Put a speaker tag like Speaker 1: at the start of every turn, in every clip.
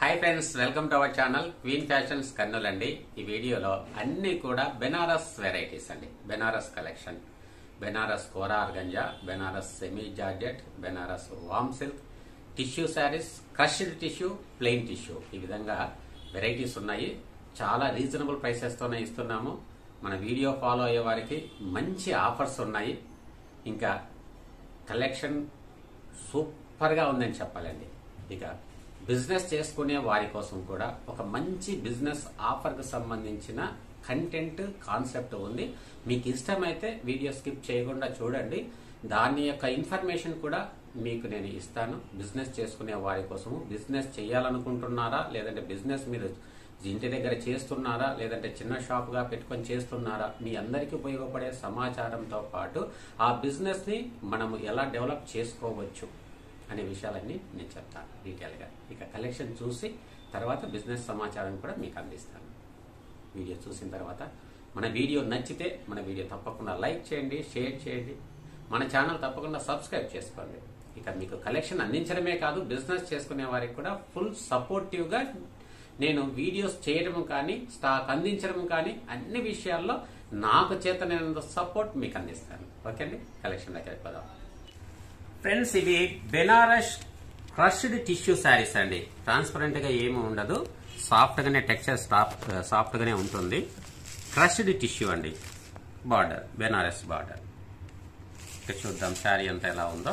Speaker 1: hi friends welcome to our channel queen fashions Kurnool అండి ఈ వీడియోలో అన్ని కూడా బెనారస్ వెరైటీస్ అండి బెనారస్ కలెక్షన్ బెనారస్ కోరా organza Banaras semi georgette Banaras warm silk tissue saris crushed tissue plain tissue ఈ విధంగా వెరైటీస్ ఉన్నాయి చాలా రీజనబుల్ ప్రైసెస్తోనే ఇస్తున్నాము మన వీడియో ఫాలో అయ్యే వారికి మంచి ఆఫర్స్ ఉన్నాయి ఇంకా కలెక్షన్ సూపర్గా ఉందని చెప్పాలండి ఇక బిజినెస్ చేసుకునే వారి కోసం కూడా ఒక మంచి బిజినెస్ ఆఫర్కి సంబంధించిన కంటెంట్ కాన్సెప్ట్ ఉంది మీకు ఇష్టమైతే వీడియో స్కిప్ చేయకుండా చూడండి దాని యొక్క ఇన్ఫర్మేషన్ కూడా మీకు నేను ఇస్తాను బిజినెస్ చేసుకునే వారి కోసము బిజినెస్ చేయాలనుకుంటున్నారా లేదంటే బిజినెస్ మీరు ఇంటి దగ్గర చేస్తున్నారా లేదంటే చిన్న షాప్గా పెట్టుకొని చేస్తున్నారా మీ అందరికీ ఉపయోగపడే సమాచారంతో పాటు ఆ బిజినెస్ని మనము ఎలా డెవలప్ చేసుకోవచ్చు అనే విషయాలన్నీ నేను చెప్తాను డీటెయిల్గా ఇక కలెక్షన్ చూసి తర్వాత బిజినెస్ సమాచారం కూడా మీకు అందిస్తాను వీడియో చూసిన తర్వాత మన వీడియో నచ్చితే మన వీడియో తప్పకుండా లైక్ చేయండి షేర్ చేయండి మన ఛానల్ తప్పకుండా సబ్స్క్రైబ్ చేసుకోండి ఇక మీకు కలెక్షన్ అందించడమే కాదు బిజినెస్ చేసుకునే వారికి కూడా ఫుల్ సపోర్టివ్గా నేను వీడియోస్ చేయడం కానీ స్టాక్ అందించడం కానీ అన్ని విషయాల్లో నాకు చేతనైనంత సపోర్ట్ మీకు అందిస్తాను ఓకే అండి కలెక్షన్లోకి వెళ్ళిపోదాం ఫ్రెండ్స్ ఇవి బెనారస్ క్రష్డ్ టిష్యూ శారీస్ అండి ట్రాన్స్పరెంట్ గా ఏమి ఉండదు సాఫ్ట్ గానే టెక్స్చర్ సాఫ్ట్ గానే ఉంటుంది క్రష్డ్ టిష్యూ అండి బార్డర్ బెనారస్ బార్డర్ ఇక చూద్దాం శారీ అంతా ఎలా ఉందో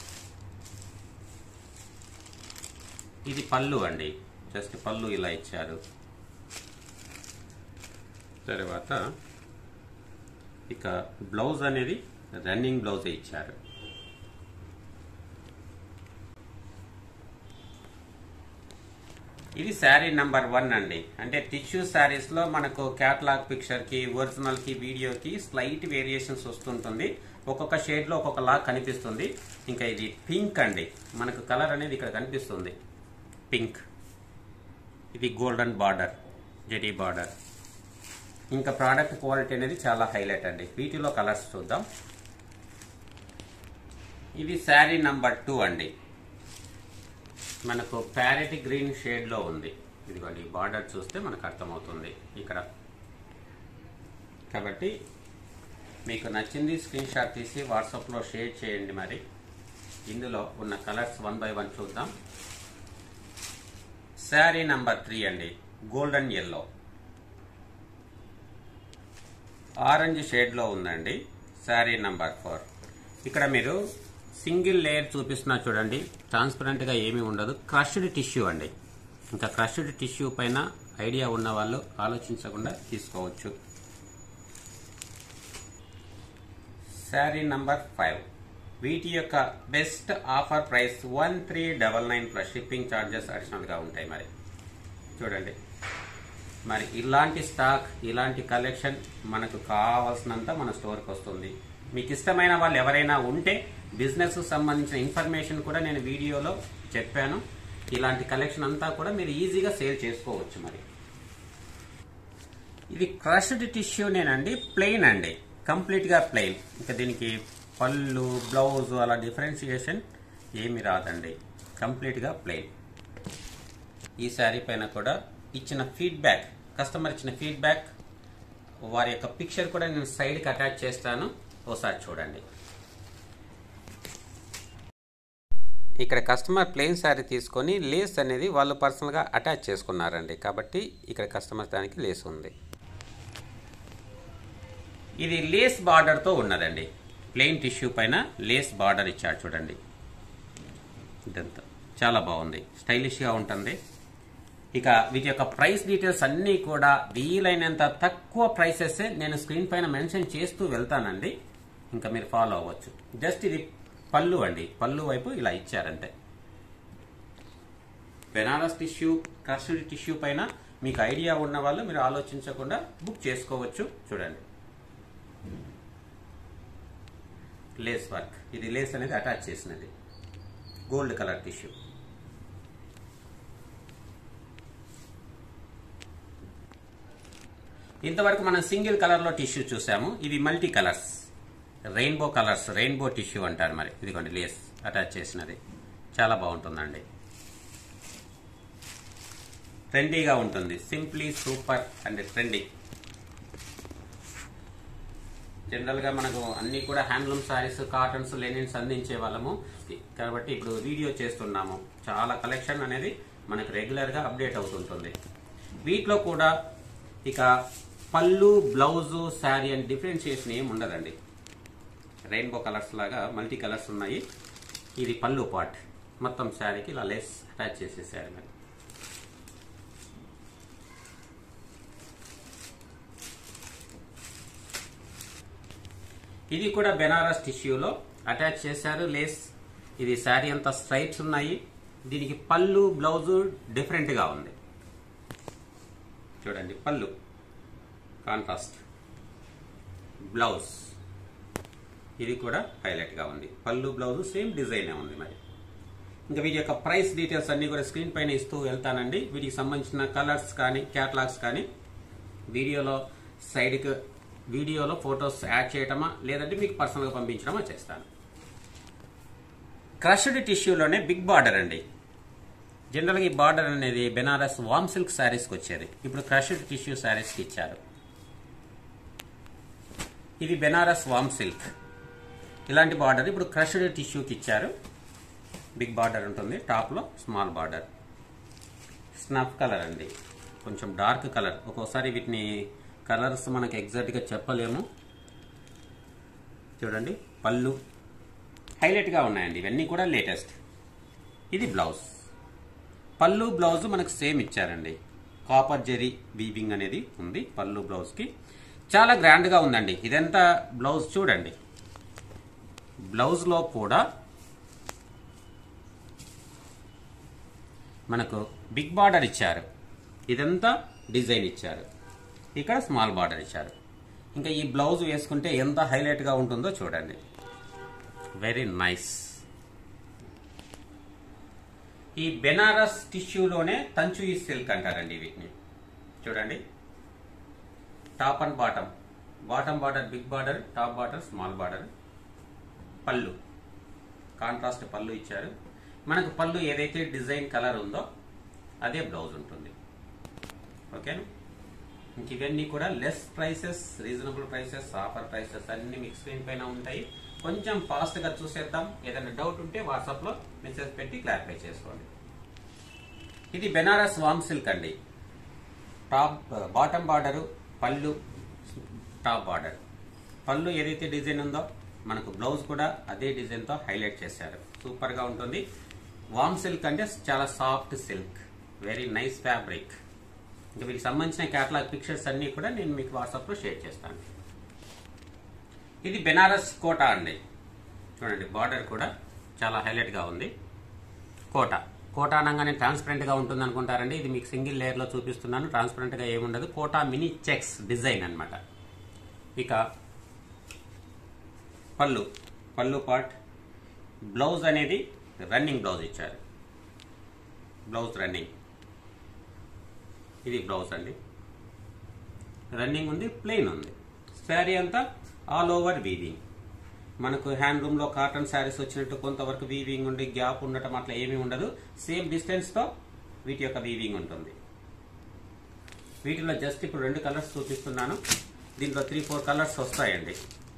Speaker 1: ఇది పళ్ళు అండి జస్ట్ పళ్ళు ఇలా ఇచ్చారు తర్వాత ఇక బ్లౌజ్ అనేది రన్నింగ్ బ్లౌజ్ ఇచ్చారు ఇది శారీ నంబర్ వన్ అండి అంటే టిష్యూ శారీస్ లో మనకు క్యాటలాగ్ పిక్చర్ కి ఒరిజినల్ కి వీడియోకి స్లైట్ వేరియేషన్స్ వస్తుంటుంది ఒక్కొక్క షేడ్ లో ఒక్కొక్క లాగ్ కనిపిస్తుంది ఇంకా ఇది పింక్ అండి మనకు కలర్ అనేది ఇక్కడ కనిపిస్తుంది పింక్ ఇది గోల్డెన్ బార్డర్ జెడీ బార్డర్ ఇంకా ప్రోడక్ట్ క్వాలిటీ అనేది చాలా హైలైట్ అండి వీటిలో కలర్స్ చూద్దాం ఇది శారీ నంబర్ టూ అండి మనకు ప్యారెట్ గ్రీన్ షేడ్ లో ఉంది ఇదిగోండి బార్డర్ చూస్తే మనకు అర్థమవుతుంది ఇక్కడ కాబట్టి మీకు నచ్చింది స్క్రీన్ షాట్ తీసి వాట్సాప్లో షేర్ చేయండి మరి ఇందులో ఉన్న కలర్స్ వన్ బై వన్ చూద్దాం శారీ నంబర్ త్రీ అండి గోల్డెన్ ఎల్లో ఆరెంజ్ షేడ్లో ఉందండి శారీ నంబర్ ఫోర్ ఇక్కడ మీరు సింగిల్ లేయర్ చూపిస్తున్నా చూడండి ట్రాన్స్పరెంట్గా ఏమీ ఉండదు క్రష్డ్ టిష్యూ అండి ఇంకా క్రష్డ్ టిష్యూ పైన ఐడియా ఉన్న వాళ్ళు ఆలోచించకుండా తీసుకోవచ్చు శారీ నంబర్ ఫైవ్ వీటి యొక్క best offer price one three double nine plus shipping charges అడిషనల్గా ఉంటాయి మరి చూడండి మరి ఇలాంటి స్టాక్ ఇలాంటి కలెక్షన్ మనకు కావాల్సినంత మన స్టోర్కి వస్తుంది మీకు ఇష్టమైన వాళ్ళు ఎవరైనా ఉంటే బిజినెస్ సంబంధించిన ఇన్ఫర్మేషన్ కూడా నేను వీడియోలో చెప్పాను ఇలాంటి కలెక్షన్ అంతా కూడా మీరు ఈజీగా సేల్ చేసుకోవచ్చు మరి ఇది క్రష్డ్ టిష్యూనేనండి ప్లెయిన్ అండి కంప్లీట్గా ప్లెయిన్ ఇంకా దీనికి పళ్ళు బ్లౌజ్ అలా డిఫరెన్షియేషన్ ఏమి రాదండి కంప్లీట్గా ప్లెయిన్ ఈ శారీ పైన కూడా ఇచ్చిన ఫీడ్బ్యాక్ కస్టమర్ ఇచ్చిన ఫీడ్బ్యాక్ వారి యొక్క పిక్చర్ కూడా నేను సైడ్కి అటాచ్ చేస్తాను ఒకసారి చూడండి ఇక్కడ కస్టమర్ ప్లెయిన్ శారీ తీసుకొని లేస్ అనేది వాళ్ళు పర్సనల్గా అటాచ్ చేసుకున్నారండి కాబట్టి ఇక్కడ కస్టమర్ దానికి లేస్ ఉంది ఇది లేస్ బార్డర్తో ఉన్నదండి ప్లెయిన్ టిష్యూ పైన లేస్ బార్డర్ ఇచ్చాడు చూడండి ఇదంతా చాలా బాగుంది స్టైలిష్గా ఉంటుంది ఇక వీటి యొక్క ప్రైస్ డీటెయిల్స్ అన్నీ కూడా వీలైనంత తక్కువ ప్రైసెస్ నేను స్క్రీన్ పైన మెన్షన్ చేస్తూ వెళ్తానండి ఇంకా మీరు ఫాలో అవ్వచ్చు జస్ట్ ఇది పళ్ళు అండి పళ్ళు వైపు ఇలా ఇచ్చారంతే బెనారస్ టిష్యూ క్రస్టడ్ టిష్యూ పైన మీకు ఐడియా ఉన్న వాళ్ళు మీరు ఆలోచించకుండా బుక్ చేసుకోవచ్చు చూడండి లేస్ వర్క్ ఇది లేస్ అనేది అటాచ్ చేసినది గోల్డ్ కలర్ టిష్యూ ఇంతవరకు మనం సింగిల్ కలర్లో టిష్యూ చూసాము ఇవి multi colours rainbow colours rainbow tissue అంటారు మరి ఇదిగోండి లేస్ అటాచ్ చేసినది చాలా బాగుంటుందండి ట్రెండీగా ఉంటుంది simply super and trendy general గా మనకు అన్ని కూడా హ్యాండ్లూమ్ సారీస్ కాటన్స్ లెనిన్స్ అందించే వాళ్ళము కాబట్టి ఇప్పుడు వీడియో చేస్తున్నాము చాలా కలెక్షన్ అనేది మనకు రెగ్యులర్ గా అప్డేట్ అవుతుంటుంది వీటిలో కూడా ఇక పళ్ళు బ్లౌజు శారీ అని డిఫరెన్షియేషన్ ఏమి ఉండదండి రెయిన్బో కలర్స్ లాగా మల్టీ కలర్స్ ఉన్నాయి ఇది పళ్ళు పార్ట్ మొత్తం శారీకి ఇలా లెస్ అటాచ్ చేసేసారు మరి ఇది కూడా బెనారస్ టిష్యూలో అటాచ్ చేశారు లేస్ ఇది శారీ అంతా స్ట్రైప్స్ ఉన్నాయి దీనికి పళ్ళు బ్లౌజు డిఫరెంట్ గా ఉంది చూడండి పళ్ళు కాంట్రాస్ట్ బ్లౌజ్ ఇది కూడా హైలైట్ గా ఉంది పళ్ళు బ్లౌజ్ సేమ్ డిజైన్ ఉంది మరి ఇంకా వీటి యొక్క ప్రైస్ డీటెయిల్స్ అన్ని కూడా స్క్రీన్ పైన ఇస్తూ వెళ్తానండి వీటికి సంబంధించిన కలర్స్ కానీ క్యాటలాగ్స్ కానీ వీడియోలో సైడ్కి వీడియోలో ఫొటోస్ యాడ్ చేయటమా లేదంటే మీకు పర్సనల్గా పంపించడమా చేస్తాను క్రష్డ్ టిష్యూలోనే బిగ్ బార్డర్ అండి జనరల్గా ఈ బార్డర్ అనేది బెనారస్ వామ్ సిల్క్ శారీస్కి వచ్చేది ఇప్పుడు క్రష్డ్ టిష్యూ శారీస్కి ఇచ్చారు ఇది బెనారస్ వామ్ సిల్క్ ఇలాంటి బార్డర్ ఇప్పుడు క్రష్డ్ టిష్యూకి ఇచ్చారు బిగ్ బార్డర్ ఉంటుంది టాప్లో స్మాల్ బార్డర్ స్నఫ్ కలర్ అండి కొంచెం డార్క్ కలర్ ఒక్కోసారి వీటిని కలర్స్ మనకి ఎగ్జాక్ట్గా చెప్పలేము చూడండి పళ్ళు హైలైట్గా ఉన్నాయండి ఇవన్నీ కూడా లేటెస్ట్ ఇది బ్లౌజ్ పళ్ళు బ్లౌజ్ మనకు సేమ్ ఇచ్చారండి కాపర్ జెరీ వీవింగ్ అనేది ఉంది పళ్ళు బ్లౌజ్కి చాలా గ్రాండ్గా ఉందండి ఇదంతా బ్లౌజ్ చూడండి బ్లౌజ్లో కూడా మనకు బిగ్ బార్డర్ ఇచ్చారు ఇదంతా డిజైన్ ఇచ్చారు ఇక్కడ స్మాల్ బార్డర్ ఇచ్చారు ఇంకా ఈ బ్లౌజ్ వేసుకుంటే ఎంత హైలైట్గా ఉంటుందో చూడండి వెరీ నైస్ ఈ బెనారస్ టిష్యూలోనే తంచు ఈ సిల్క్ అంటారండి వీటిని చూడండి top and bottom bottom border big border top border small border పళ్ళు కాంట్రాస్ట్ పళ్ళు ఇచ్చారు మనకు పళ్ళు ఏదైతే డిజైన్ కలర్ ఉందో అదే బ్లౌజ్ ఉంటుంది ఓకేనా ఇంక ఇవన్నీ కూడా less prices reasonable prices offer prices అన్ని మీకు స్క్రీన్ పైన ఉంటాయి కొంచెం ఫాస్ట్ గా చూసేద్దాం ఏదైనా డౌట్ ఉంటే వాట్సాప్ లో మెసేజ్ పెట్టి క్లారిఫై చేసుకోండి ఇది బెనారస్ వామ్ సిల్క్ అండి టాప్ బాటమ్ బార్డరు పళ్ళు టాప్ బార్డర్ పళ్ళు ఏదైతే డిజైన్ ఉందో మనకు బ్లౌజ్ కూడా అదే డిజైన్ తో హైలైట్ చేశారు సూపర్ గా ఉంటుంది వామ్ సిల్క్ అంటే చాలా soft silk very nice fabric ఇంకా వీటికి సంబంధించిన క్యాటలాగ్ పిక్చర్స్ అన్ని కూడా నేను మీకు వాట్సాప్ లో షేర్ చేస్తాను ఇది బెనారస్ కోట అండి చూడండి బార్డర్ కూడా చాలా హైలైట్ గా ఉంది కోట కోట అనగానే ట్రాన్స్పరెంట్ గా ఉంటుంది అనుకుంటారండి ఇది మీకు సింగిల్ లేయర్ లో చూపిస్తున్నాను ట్రాన్స్పరెంట్ గా ఏముండదు కోటా మినీ చెక్స్ డిజైన్ అన్నమాట ఇక పళ్ళు పళ్ళు పార్ట్ బ్లౌజ్ అనేది రన్నింగ్ బ్లౌజ్ ఇచ్చారు బ్లౌజ్ రన్నింగ్ ఇది బ్లౌజ్ అండి రన్నింగ్ ఉంది ప్లెయిన్ ఉంది శారీ అంతా ఆల్ ఓవర్ వీవింగ్ మనకు హ్యాండ్ లో కాటన్ శారీస్ వచ్చినట్టు కొంతవరకు వీవింగ్ ఉండి గ్యాప్ ఉండటం అట్లా ఏమీ ఉండదు సేమ్ డిస్టెన్స్ తో వీటి యొక్క వీవింగ్ ఉంటుంది వీటిలో జస్ట్ ఇప్పుడు రెండు కలర్స్ చూపిస్తున్నాను దీంట్లో త్రీ ఫోర్ కలర్స్ వస్తాయండి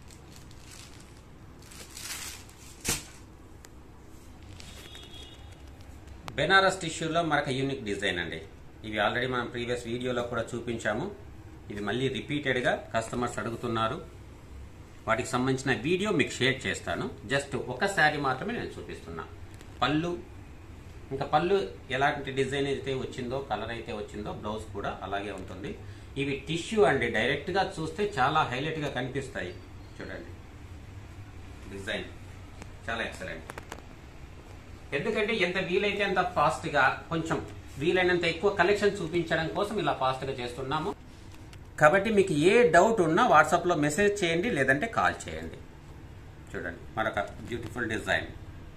Speaker 1: బెనారస్ టిష్యూలో మరొక యూనిక్ డిజైన్ అండి ఇవి ఆల్రెడీ మనం ప్రీవియస్ వీడియోలో కూడా చూపించాము ఇవి మళ్ళీ రిపీటెడ్గా కస్టమర్స్ అడుగుతున్నారు వాటికి సంబంధించిన వీడియో మీకు షేర్ చేస్తాను జస్ట్ ఒక శారీ మాత్రమే నేను చూపిస్తున్నా పళ్ళు ఇంకా పళ్ళు ఎలాంటి డిజైన్ అయితే వచ్చిందో కలర్ అయితే వచ్చిందో బ్లౌజ్ కూడా అలాగే ఉంటుంది ఇవి టిష్యూ అండి డైరెక్ట్గా చూస్తే చాలా హైలైట్గా కనిపిస్తాయి చూడండి డిజైన్ చాలా ఎక్సలెంట్ ఎందుకంటే ఎంత వీలైతే అంత ఫాస్ట్ గా కొంచెం వీలైనంత ఎక్కువ కలెక్షన్ చూపించడం కోసం ఇలా ఫాస్ట్ గా చేస్తున్నాము కాబట్టి మీకు ఏ డౌట్ ఉన్నా వాట్సాప్ లో మెసేజ్ చేయండి లేదంటే కాల్ చేయండి చూడండి మరొక బ్యూటిఫుల్ డిజైన్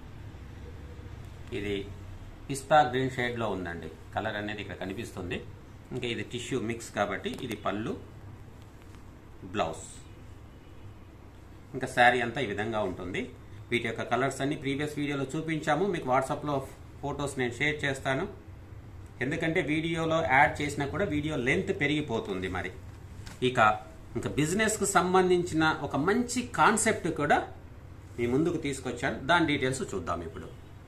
Speaker 1: ఇది పిస్తా గ్రీన్ షేడ్ లో ఉందండి కలర్ అనేది ఇక్కడ కనిపిస్తుంది ఇంకా ఇది టిష్యూ మిక్స్ కాబట్టి ఇది పళ్ళు బ్లౌజ్ ఇంకా శారీ అంతా ఈ విధంగా ఉంటుంది వీటి యొక్క కలర్స్ అన్ని ప్రీవియస్ వీడియోలో చూపించాము మీకు వాట్సాప్లో ఫొటోస్ నేను షేర్ చేస్తాను ఎందుకంటే వీడియోలో యాడ్ చేసినా కూడా వీడియో లెంత్ పెరిగిపోతుంది మరి ఇక ఇంకా బిజినెస్కు సంబంధించిన ఒక మంచి కాన్సెప్ట్ కూడా మీ ముందుకు తీసుకొచ్చాను దాని డీటెయిల్స్ చూద్దాం ఇప్పుడు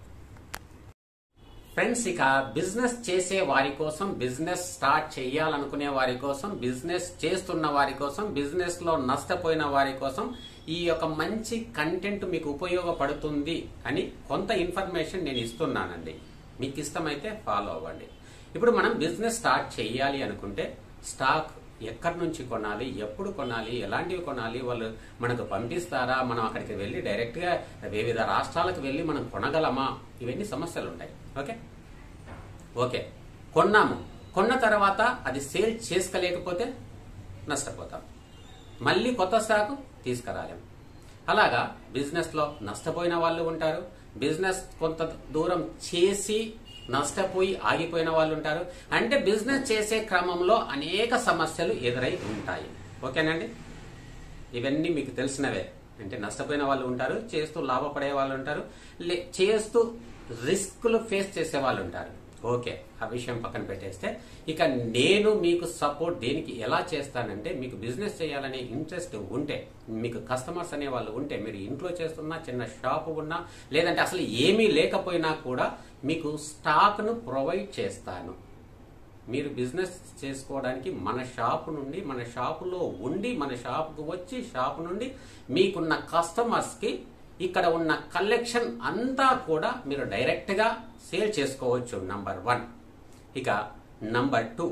Speaker 1: ఫ్రెండ్స్ ఇక బిజినెస్ చేసే వారి కోసం బిజినెస్ స్టార్ట్ చేయాలనుకునే వారి కోసం బిజినెస్ చేస్తున్న వారి కోసం బిజినెస్ లో నష్టపోయిన వారి కోసం ఈ యొక్క మంచి కంటెంట్ మీకు ఉపయోగపడుతుంది అని కొంత ఇన్ఫర్మేషన్ నేను ఇస్తున్నానండి మీకు ఇష్టమైతే ఫాలో అవ్వండి ఇప్పుడు మనం బిజినెస్ స్టార్ట్ చేయాలి అనుకుంటే స్టాక్ ఎక్కడి నుంచి కొనాలి ఎప్పుడు కొనాలి ఎలాంటివి కొనాలి వాళ్ళు మనకు పంపిస్తారా మనం అక్కడికి వెళ్ళి డైరెక్ట్ గా వివిధ రాష్ట్రాలకు వెళ్ళి మనం కొనగలమా ఇవన్నీ సమస్యలు ఉంటాయి ఓకే ఓకే కొన్నాము కొన్న తర్వాత అది సేల్ చేసుకోలేకపోతే నష్టపోతాం మళ్ళీ కొత్త స్టాక్ తీసుకురాలేం అలాగా బిజినెస్ లో నష్టపోయిన వాళ్ళు ఉంటారు బిజినెస్ కొంత దూరం చేసి నష్టపోయి ఆగిపోయిన వాళ్ళు ఉంటారు అంటే బిజినెస్ చేసే క్రమంలో అనేక సమస్యలు ఎదురై ఉంటాయి ఓకేనండి ఇవన్నీ మీకు తెలిసినవే అంటే నష్టపోయిన వాళ్ళు ఉంటారు చేస్తూ లాభపడే వాళ్ళు ఉంటారు లే- చేస్తూ రిస్క్లు ఫేస్ చేసే వాళ్ళు ఉంటారు ఓకే ఆ విషయం పక్కన పెట్టేస్తే ఇక నేను మీకు సపోర్ట్ దేనికి ఎలా చేస్తానంటే మీకు బిజినెస్ చేయాలనే ఇంట్రెస్ట్ ఉంటే మీకు కస్టమర్స్ అనే వాళ్ళు ఉంటే మీరు ఇంట్లో చేస్తున్నా చిన్న షాప్ ఉన్నా లేదంటే అసలు ఏమీ లేకపోయినా కూడా మీకు స్టాక్ను ప్రొవైడ్ చేస్తాను మీరు బిజినెస్ చేసుకోవడానికి మన షాప్ నుండి మన షాపులో ఉండి మన షాపుకు వచ్చి షాప్ నుండి మీకున్న కస్టమర్స్ కి ఇక్కడ ఉన్న కలెక్షన్ అంతా కూడా మీరు డైరెక్ట్ గా సేల్ చేసుకోవచ్చు నంబర్ వన్ ఇక నంబర్ టూ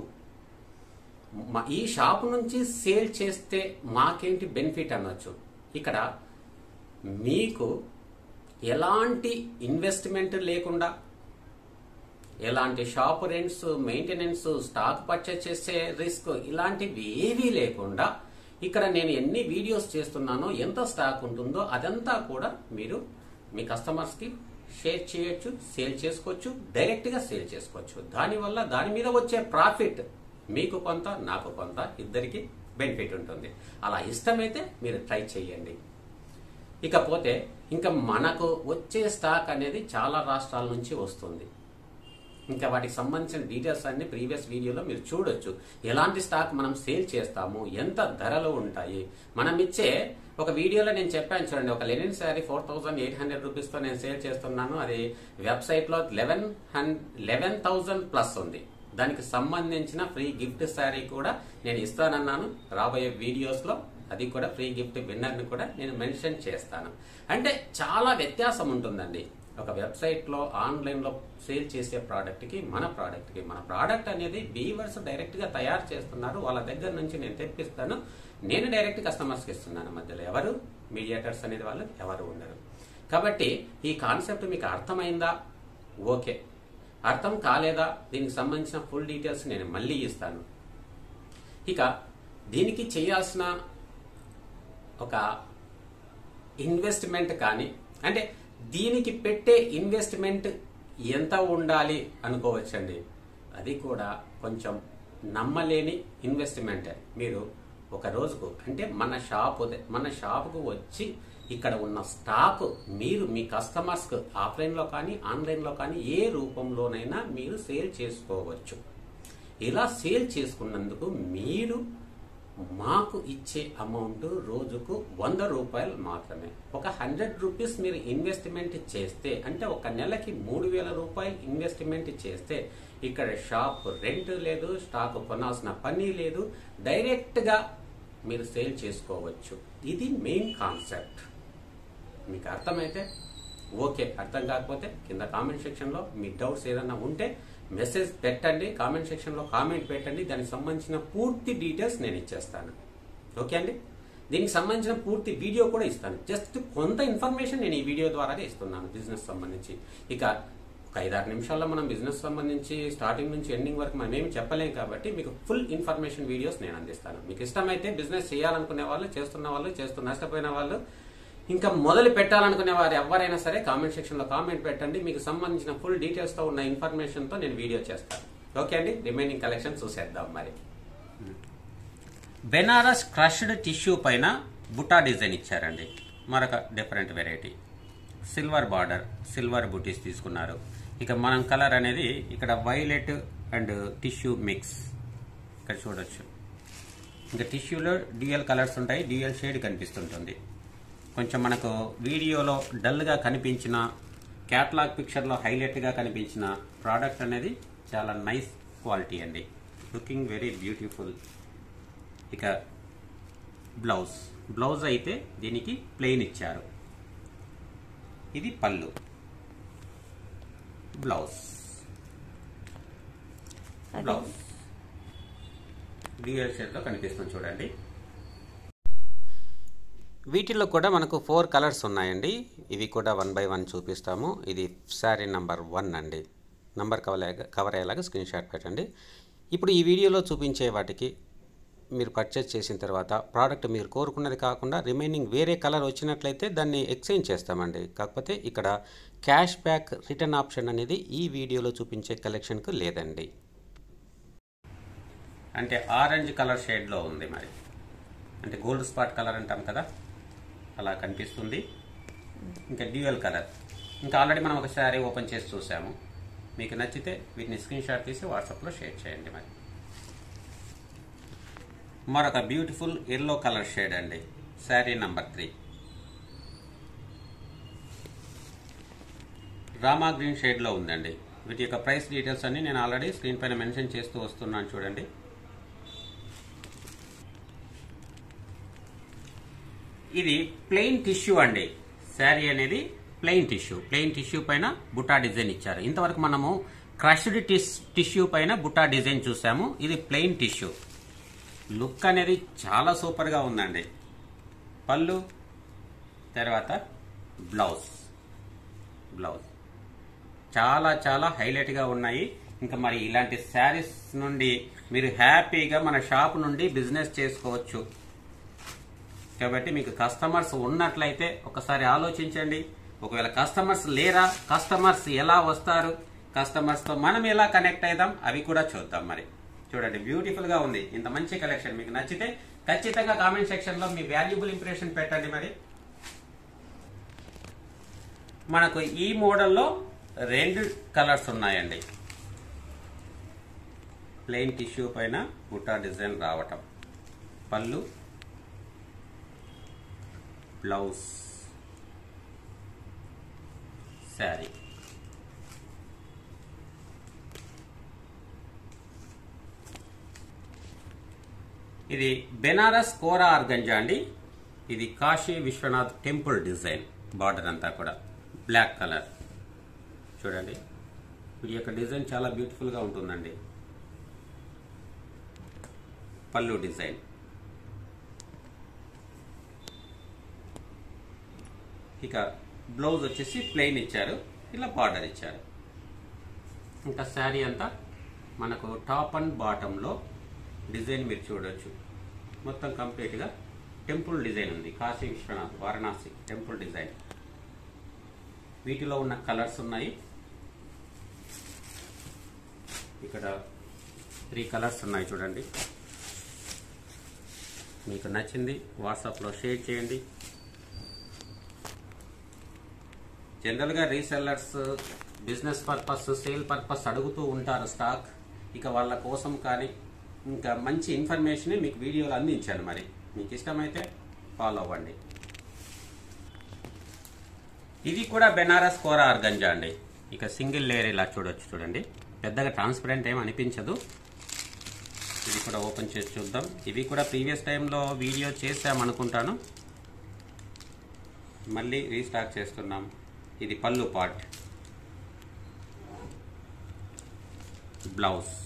Speaker 1: మ- ఈ షాప్ నుంచి సేల్ చేస్తే మాకేంటి బెనిఫిట్ అనొచ్చు ఇక్కడ మీకు ఎలాంటి ఇన్వెస్ట్మెంట్ లేకుండా ఎలాంటి shop rents maintenance stock purchase చేసే రిస్క్ ఇలాంటివి ఏవీ లేకుండా ఇక్కడ నేను ఎన్ని వీడియోస్ చేస్తున్నానో ఎంత స్టాక్ ఉంటుందో అదంతా కూడా మీరు మీ కస్టమర్స్ కి షేర్ చేయొచ్చు సేల్ చేసుకోవచ్చు డైరెక్ట్ గా సేల్ చేసుకోవచ్చు దానివల్ల దాని మీద వచ్చే ప్రాఫిట్ మీకు కొంత నాకు కొంత ఇద్దరికి బెనిఫిట్ ఉంటుంది అలా ఇష్టమైతే మీరు ట్రై చేయండి ఇకపోతే ఇంకా మనకు వచ్చే స్టాక్ అనేది చాలా రాష్ట్రాల నుంచి వస్తుంది ఇంకా వాటికి సంబంధించిన డీటెయిల్స్ అన్ని ప్రీవియస్ వీడియోలో మీరు చూడొచ్చు ఎలాంటి స్టాక్ మనం సేల్ చేస్తాము ఎంత ధరలు ఉంటాయి మనం ఇచ్చే ఒక వీడియోలో నేను చెప్పాను చూడండి ఒక linen sari four thousand eight hundred rupees తో నేను సేల్ చేస్తున్నాను అది వెబ్సైట్ లో లెవెన్ లెవెన్ థౌసండ్ ప్లస్ ఉంది దానికి సంబంధించిన ఫ్రీ గిఫ్ట్ శారీ కూడా నేను ఇస్తానన్నాను రాబోయే వీడియోస్ లో అది కూడా ఫ్రీ గిఫ్ట్ విన్నర్ ని కూడా నేను మెన్షన్ చేస్తాను అంటే చాలా వ్యత్యాసం ఉంటుందండి ఒక వెబ్సైట్ లో ఆన్లైన్ లో సేల్ చేసే ప్రోడక్ట్ కి మన ప్రోడక్ట్ కి మన ప్రోడక్ట్ అనేది వీవర్స్ డైరెక్ట్ గా తయారు చేస్తున్నారు వాళ్ళ దగ్గర నుంచి నేను తెప్పిస్తాను నేను డైరెక్ట్ కస్టమర్స్ కి ఇస్తున్నాను మధ్యలో ఎవరు మీడియేటర్స్ అనేది వాళ్ళు ఎవరు ఉండరు కాబట్టి ఈ కాన్సెప్ట్ మీకు అర్థమైందా ఓకే అర్థం కాలేదా దీనికి సంబంధించిన ఫుల్ డీటెయిల్స్ నేను మళ్ళీ ఇస్తాను ఇక దీనికి చేయాల్సిన ఒక ఇన్వెస్ట్మెంట్ కానీ అంటే దీనికి పెట్టే ఇన్వెస్ట్మెంట్ ఎంత ఉండాలి అనుకోవచ్చండి అది కూడా కొంచెం నమ్మలేని ఇన్వెస్ట్మెంట్ మీరు ఒక రోజుకు అంటే మన షాప్ మన షాపుకు వచ్చి ఇక్కడ ఉన్న స్టాక్ మీరు మీ కస్టమర్స్ కు ఆఫ్లైన్ లో కానీ ఆన్లైన్ లో కానీ ఏ రూపంలోనైనా మీరు సేల్ చేసుకోవచ్చు ఇలా సేల్ చేసుకున్నందుకు మీరు మాకు ఇచ్చే అమౌంట్ రోజుకు వంద రూపాయలు మాత్రమే ఒక హండ్రెడ్ రూపీస్ మీరు ఇన్వెస్ట్మెంట్ చేస్తే అంటే ఒక నెలకి మూడు వేల రూపాయలు ఇన్వెస్ట్మెంట్ చేస్తే ఇక్కడ షాప్ రెంట్ లేదు స్టాక్ కొనాల్సిన పని లేదు డైరెక్ట్ గా మీరు సేల్ చేసుకోవచ్చు ఇది మెయిన్ కాన్సెప్ట్ మీకు అర్థమైతే ఓకే అర్థం కాకపోతే కింద కామెంట్ సెక్షన్ లో మీ డౌట్స్ ఏదైనా ఉంటే మెసేజ్ పెట్టండి కామెంట్ సెక్షన్ లో కామెంట్ పెట్టండి దానికి సంబంధించిన పూర్తి డీటెయిల్స్ నేను ఇచ్చేస్తాను ఓకే అండి దీనికి సంబంధించిన పూర్తి వీడియో కూడా ఇస్తాను జస్ట్ కొంత ఇన్ఫర్మేషన్ నేను ఈ వీడియో ద్వారానే ఇస్తున్నాను బిజినెస్ సంబంధించి ఇక ఒక ఐదారు నిమిషాల్లో మనం బిజినెస్ సంబంధించి స్టార్టింగ్ నుంచి ఎండింగ్ వరకు మనం ఏమి చెప్పలేం కాబట్టి మీకు ఫుల్ ఇన్ఫర్మేషన్ వీడియోస్ నేను అందిస్తాను మీకు ఇష్టమైతే బిజినెస్ చేయాలనుకునే వాళ్ళు చేస్తున్న వాళ్ళు చేస్తూ నష్టపోయిన వాళ్ళు ఇంకా మొదలు పెట్టాలనుకునే వారు ఎవరైనా సరే కామెంట్ సెక్షన్ లో కామెంట్ పెట్టండి మీకు సంబంధించిన ఫుల్ డీటెయిల్స్ తో ఉన్న ఇన్ఫర్మేషన్ తో నేను వీడియో చేస్తాను ఓకే అండి రిమైనింగ్ కలెక్షన్ చూసేద్దాం మరి బెనారస్ క్రష్డ్ టిష్యూ పైన బుటా డిజైన్ ఇచ్చారండి మరొక different variety silver border silver బుటీస్ తీసుకున్నారు ఇక మనం కలర్ అనేది ఇక్కడ వైలెట్ అండ్ టిష్యూ మిక్స్ ఇక్కడ చూడొచ్చు ఇంకా టిష్యూలో డ్యూయల్ కలర్స్ ఉంటాయి డ్యూయల్ షేడ్ కనిపిస్తుంటుంది కొంచెం మనకు వీడియోలో డల్గా కనిపించిన క్యాట్లాగ్ పిక్చర్లో హైలైట్గా కనిపించిన ప్రోడక్ట్ అనేది చాలా నైస్ క్వాలిటీ అండి లుకింగ్ వెరీ బ్యూటిఫుల్ ఇక బ్లౌజ్ బ్లౌజ్ అయితే దీనికి ప్లెయిన్ ఇచ్చారు ఇది పళ్ళు బ్లౌజ్
Speaker 2: అది
Speaker 1: బ్లౌజ్ డ్యూయల్ షేడ్లో కనిపిస్తుంది చూడండి వీటిలో కూడా మనకు ఫోర్ కలర్స్ ఉన్నాయండి ఇవి కూడా వన్ బై వన్ చూపిస్తాము ఇది శారీ నంబర్ వన్ అండి నంబర్ కవర్ కవర్ అయ్యేలాగా స్క్రీన్ షాట్ పెట్టండి ఇప్పుడు ఈ వీడియోలో చూపించే వాటికి మీరు పర్చేస్ చేసిన తర్వాత ప్రోడక్ట్ మీరు కోరుకున్నది కాకుండా రిమైనింగ్ వేరే కలర్ వచ్చినట్లయితే దాన్ని ఎక్స్చేంజ్ చేస్తామండి కాకపోతే ఇక్కడ క్యాష్ బ్యాక్ రిటర్న్ ఆప్షన్ అనేది ఈ వీడియోలో చూపించే కలెక్షన్కు లేదండి అంటే ఆరెంజ్ కలర్ షేడ్లో ఉంది మరి అంటే గోల్డ్ స్పాట్ కలర్ అంటాం కదా అలా కనిపిస్తుంది ఇంకా డ్యూయల్ కలర్ ఇంకా ఆల్రెడీ మనం ఒక శారీ ఓపెన్ చేసి చూసాము మీకు నచ్చితే వీటిని స్క్రీన్ షాట్ తీసి వాట్సాప్లో షేర్ చేయండి మరి మరొక బ్యూటిఫుల్ ఎల్లో కలర్ షేడ్ అండి sari number three Rama green షేడ్లో ఉందండి వీటి యొక్క ప్రైస్ డీటెయిల్స్ అన్ని నేను ఆల్రెడీ స్క్రీన్ పైన మెన్షన్ చేస్తూ వస్తున్నాను చూడండి ఇది ప్లెయిన్ టిష్యూ అండి శారీ అనేది ప్లెయిన్ టిష్యూ ప్లెయిన్ టిష్యూ పైన బుటా డిజైన్ ఇచ్చారు ఇంతవరకు మనము క్రష్డ్ టిస్ టిష్యూ పైన బుటా డిజైన్ చూసాము ఇది ప్లెయిన్ టిష్యూ లుక్ అనేది చాలా సూపర్గా ఉందండి పళ్ళు తర్వాత బ్లౌజ్ బ్లౌజ్ చాలా చాలా హైలైట్గా ఉన్నాయి ఇంకా మరి ఇలాంటి శారీస్ నుండి మీరు హ్యాపీగా మన షాప్ నుండి బిజినెస్ చేసుకోవచ్చు కాబట్టి మీకు కస్టమర్స్ ఉన్నట్లయితే ఒకసారి ఆలోచించండి ఒకవేళ కస్టమర్స్ లేరా కస్టమర్స్ ఎలా వస్తారు కస్టమర్స్తో మనం ఎలా కనెక్ట్ అవుదాం అవి కూడా చూద్దాం మరి చూడండి బ్యూటిఫుల్ గా ఉంది ఇంత మంచి కలెక్షన్ మీకు నచ్చితే ఖచ్చితంగా కామెంట్ సెక్షన్ లో మీ వాల్యుబుల్ ఇంప్రెషన్ పెట్టండి మరి మనకు ఈ మోడల్లో రెండు కలర్స్ ఉన్నాయండి ప్లెయిన్ టిష్యూ పైన బుట్టా డిజైన్ రావటం పళ్ళు బ్లౌజ్ శారీ ఇది బెనారస్ కోరా ఆర్గంజా అండి ఇది Kashi Vishwanath temple design border అంతా కూడా బ్లాక్ కలర్ చూడండి ఈ యొక్క డిజైన్ చాలా బ్యూటిఫుల్గా ఉంటుందండి పళ్ళు డిజైన్ ఇక బ్లౌజ్ వచ్చేసి ప్లెయిన్ ఇచ్చారు ఇలా బార్డర్ ఇచ్చారు ఇంకా శారీ అంతా మనకు టాప్ అండ్ బాటంలో డిజైన్ మీరు చూడొచ్చు మొత్తం కంప్లీట్గా టెంపుల్ డిజైన్ ఉంది కాశీ విశ్వనాథ్ వారణాసి టెంపుల్ డిజైన్ వీటిలో ఉన్న కలర్స్ ఉన్నాయి ఇక్కడ త్రీ కలర్స్ ఉన్నాయి చూడండి మీకు నచ్చింది వాట్సాప్లో షేర్ చేయండి జనరల్గా resellers business purpose sale purpose అడుగుతూ ఉంటారు స్టాక్ ఇక వాళ్ళ కోసం కానీ ఇంకా మంచి ఇన్ఫర్మేషన్ మీకు వీడియోలో అందించాను మరి మీకు ఇష్టమైతే ఫాలో అవ్వండి ఇది కూడా బెనారస్ కోరా ఆర్గంజా అండి ఇక సింగిల్ లేయర్ ఇలా చూడొచ్చు చూడండి పెద్దగా ట్రాన్స్పరెంట్ ఏం అనిపించదు ఇది కూడా ఓపెన్ చేసి చూద్దాం ఇవి కూడా ప్రీవియస్ టైంలో వీడియో చేసామనుకుంటాను మళ్ళీ రీస్టార్ట్ చేస్తున్నాం ఇది పళ్ళు పార్ట్ బ్లౌజ్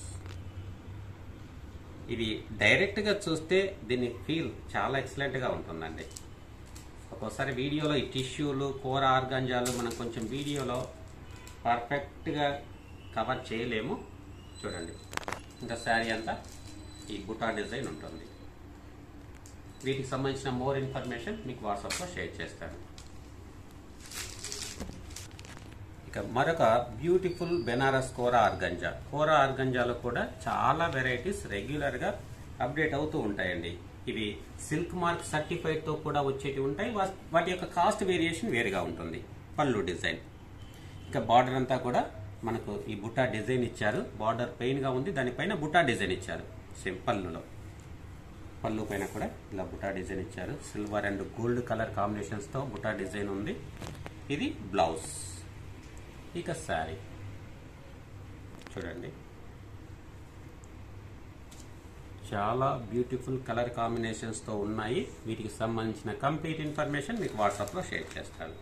Speaker 1: ఇది డైరెక్ట్గా చూస్తే దీని ఫీల్ చాలా ఎక్సలెంట్గా ఉంటుందండి ఒక్కోసారి వీడియోలో ఈ టిష్యూలు కూర ఆర్గంజాలు మనం కొంచెం వీడియోలో పర్ఫెక్ట్గా కవర్ చేయలేము చూడండి ఇంకా శారీ అంతా ఈ బుటా డిజైన్ ఉంటుంది వీటికి సంబంధించిన మోర్ ఇన్ఫర్మేషన్ మీకు వాట్సాప్లో షేర్ చేస్తాను ఇక మరొక బ్యూటిఫుల్ బెనారస్ కోరా ఆర్గంజా కోరా ఆర్గంజాలో కూడా చాలా వెరైటీస్ రెగ్యులర్గా అప్డేట్ అవుతూ ఉంటాయండి ఇవి సిల్క్ మార్క్ సర్టిఫైడ్ తో కూడా వచ్చేటి ఉంటాయి వా- వాటి యొక్క కాస్ట్ వేరియేషన్ వేరుగా ఉంటుంది పళ్ళు డిజైన్ ఇక బార్డర్ అంతా కూడా మనకు ఈ బుట్టా డిజైన్ ఇచ్చారు బార్డర్ పెయిన్ గా ఉంది దానిపైన బుట్టా డిజైన్ ఇచ్చారు సేమ్ పళ్ళులో పళ్ళు పైన కూడా ఇలా బుటా డిజైన్ ఇచ్చారు silver and gold colour combinations తో బుటా డిజైన్ ఉంది ఇది బ్లౌజ్ ఇక శారీ చూడండి చాలా బ్యూటిఫుల్ కలర్ కాంబినేషన్స్ తో ఉన్నాయి వీటికి సంబంధించిన కంప్లీట్ ఇన్ఫర్మేషన్ మీకు వాట్సాప్ లో షేర్ చేస్తాను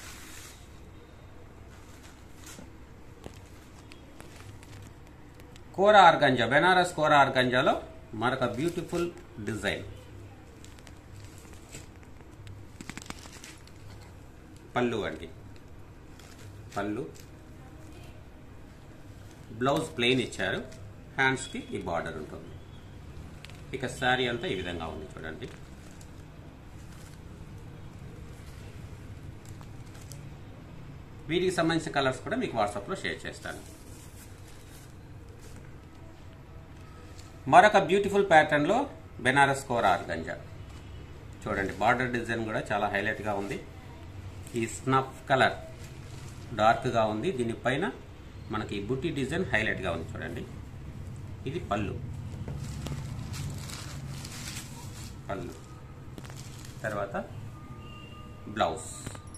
Speaker 1: కోర ఆర్గంజా బెనారస్ కోర ఆర్గంజాలో మరొక బ్యూటిఫుల్ డిజైన్ పళ్ళు అండి పళ్ళు బ్లౌజ్ ప్లెయిన్ ఇచ్చారు హ్యాండ్స్కి ఈ బార్డర్ ఉంటుంది ఇక శారీ అంతా ఈ విధంగా ఉంది చూడండి వీటికి సంబంధించిన కలర్స్ కూడా మీకు వాట్సాప్లో షేర్ చేస్తాను మరొక బ్యూటిఫుల్ ప్యాటర్న్లో బెనారస్ కోర ఆర్గంజా చూడండి బార్డర్ డిజైన్ కూడా చాలా హైలైట్గా ఉంది ఈ స్నఫ్ కలర్ డార్క్గా ఉంది దీనిపైన మనకి ఈ బుట్టి డిజైన్ హైలైట్గా ఉంది చూడండి ఇది పళ్ళు పళ్ళు తర్వాత బ్లౌజ్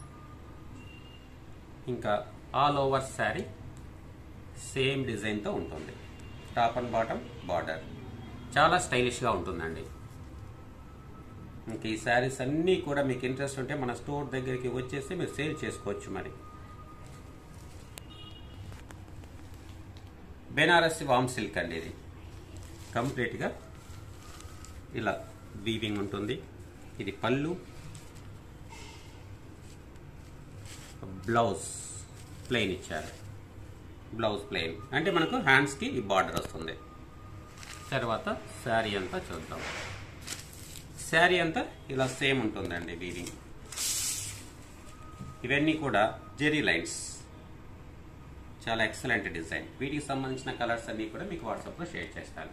Speaker 1: ఇంకా ఆల్ ఓవర్ శారీ సేమ్ డిజైన్తో ఉంటుంది టాప్ అండ్ బాటమ్ బార్డర్ చాలా స్టైలిష్గా ఉంటుందండి ఇంక ఈ శారీస్ అన్నీ కూడా మీకు ఇంట్రెస్ట్ ఉంటే మన స్టోర్ దగ్గరికి వచ్చేసి మీరు సేల్ చేసుకోవచ్చు మరి బెనారసి వామ్ సిల్క్ అండి ఇది కంప్లీట్గా ఇలా వీవింగ్ ఉంటుంది ఇది పళ్ళు బ్లౌజ్ ప్లెయిన్ ఇచ్చారు బ్లౌజ్ ప్లెయిన్ అంటే మనకు హ్యాండ్స్కి ఈ బార్డర్ వస్తుంది తర్వాత శారీ అంతా చూద్దాం శారీ అంతా ఇలా సేమ్ ఉంటుందండి వీవింగ్ ఇవన్నీ కూడా జెరీ లైన్స్ చాలా ఎక్సలెంట్ డిజైన్ వీటికి సంబంధించిన కలర్స్ అన్ని కూడా మీకు వాట్సాప్లో షేర్ చేస్తాను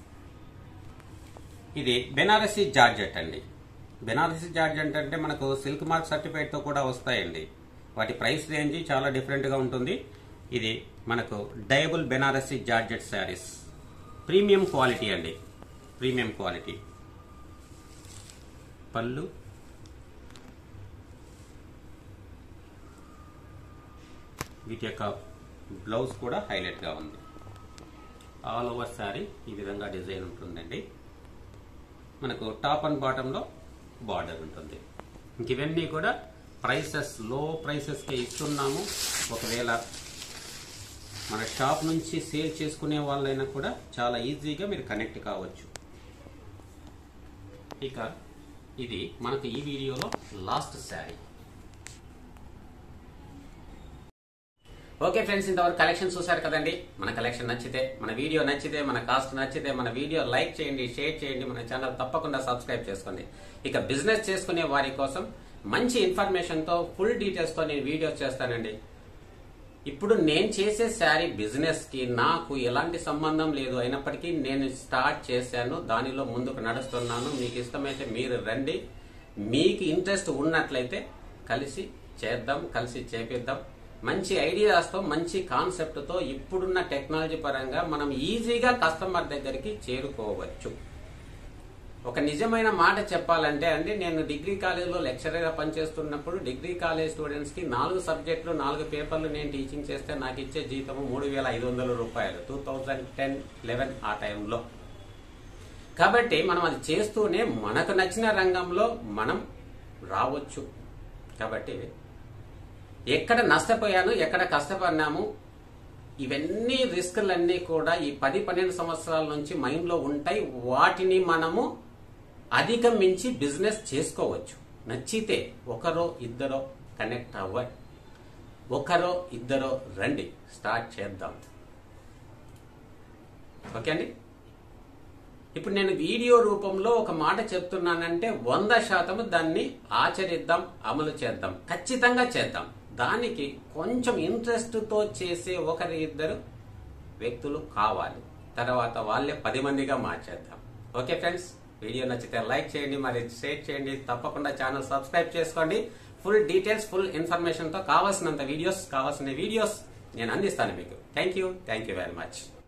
Speaker 1: ఇది బెనారసీ జార్జెట్ అండి బెనారసీ జార్జెట్ అంటే మనకు సిల్క్ మార్క్ సర్టిఫికేట్తో కూడా వస్తాయండి వాటి ప్రైస్ రేంజ్ చాలా డిఫరెంట్గా ఉంటుంది ఇది మనకు డయబుల్ Banarasi georgette saris premium quality అండి ప్రీమియం క్వాలిటీ పళ్ళు వీటి యొక్క బ్లౌజ్ కూడా హైలైట్గా ఉంది ఆల్ ఓవర్ శారీ ఈ విధంగా డిజైన్ ఉంటుందండి మనకు టాప్ అండ్ బాటంలో బార్డర్ ఉంటుంది ఇంక ఇవన్నీ కూడా ప్రైసెస్ లో ప్రైసెస్కే ఇస్తున్నాము ఒకవేళ మన షాప్ నుంచి సేల్ చేసుకునే వాళ్ళైనా కూడా చాలా ఈజీగా మీరు కనెక్ట్ కావచ్చు ఇక ఇది మనకు ఈ వీడియోలో లాస్ట్ శారీ ఓకే ఫ్రెండ్స్ ఇంతవరకు కలెక్షన్ చూశారు కదండి మన కలెక్షన్ నచ్చితే మన వీడియో నచ్చితే మన కాస్ట్ నచ్చితే మన వీడియో లైక్ చేయండి షేర్ చేయండి మన ఛానల్ తప్పకుండా సబ్స్క్రైబ్ చేసుకోండి ఇక బిజినెస్ చేసుకునే వారి కోసం మంచి ఇన్ఫర్మేషన్ తో ఫుల్ డీటెయిల్స్ తో నేను వీడియోస్ చేస్తానండి ఇప్పుడు నేను చేసే శారీ బిజినెస్ కి నాకు ఎలాంటి సంబంధం లేదు అయినప్పటికీ నేను స్టార్ట్ చేశాను దానిలో ముందుకు నడుస్తున్నాను మీకు ఇష్టమైతే మీరు రండి మీకు ఇంట్రెస్ట్ ఉన్నట్లయితే కలిసి చేద్దాం కలిసి చేపిద్దాం మంచి ఐడియాస్తో మంచి కాన్సెప్ట్తో ఇప్పుడున్న టెక్నాలజీ పరంగా మనం ఈజీగా కస్టమర్ దగ్గరికి చేరుకోవచ్చు ఒక నిజమైన మాట చెప్పాలంటే అండి నేను డిగ్రీ కాలేజ్లో లెక్చరర్గా పనిచేస్తున్నప్పుడు డిగ్రీ కాలేజ్ స్టూడెంట్స్ కి నాలుగు సబ్జెక్టులు నాలుగు పేపర్లు నేను టీచింగ్ చేస్తే నాకు ఇచ్చే జీతము మూడు వేల ఐదు వందల రూపాయలు టూ థౌజండ్ టెన్ లెవెన్ ఆ టైంలో కాబట్టి మనం అది చేస్తూనే మనకు నచ్చిన రంగంలో మనం రావచ్చు కాబట్టి ఎక్కడ నష్టపోయాను ఎక్కడ కష్టపడినాము ఇవన్నీ రిస్కులన్నీ కూడా ఈ పది పన్నెండు సంవత్సరాల నుంచి మైండ్లో ఉంటాయి వాటిని మనము అధిగమించి బిజినెస్ చేసుకోవచ్చు నచ్చితే ఒకరో ఇద్దరో కనెక్ట్ అవ్వండి ఒకరో ఇద్దరో రండి స్టార్ట్ చేద్దాం ఓకే అండి ఇప్పుడు నేను వీడియో రూపంలో ఒక మాట చెప్తున్నానంటే వంద శాతం దాన్ని ఆచరిద్దాం అమలు చేద్దాం ఖచ్చితంగా చేద్దాం దానికి కొంచెం ఇంట్రెస్ట్ తో చేసే ఒకరి ఇద్దరు వ్యక్తులు కావాలి తర్వాత వాళ్ళే పది మందిగా మార్చేద్దాం ఓకే ఫ్రెండ్స్ వీడియో నచ్చితే లైక్ చేయండి మరి షేర్ చేయండి తప్పకుండా ఛానల్ సబ్స్క్రైబ్ చేసుకోండి ఫుల్ డీటెయిల్స్ ఫుల్ ఇన్ఫర్మేషన్ తో కావాల్సినంత వీడియోస్ కావాల్సిన వీడియోస్ నేను అందిస్తాను మీకు thank you thank you very much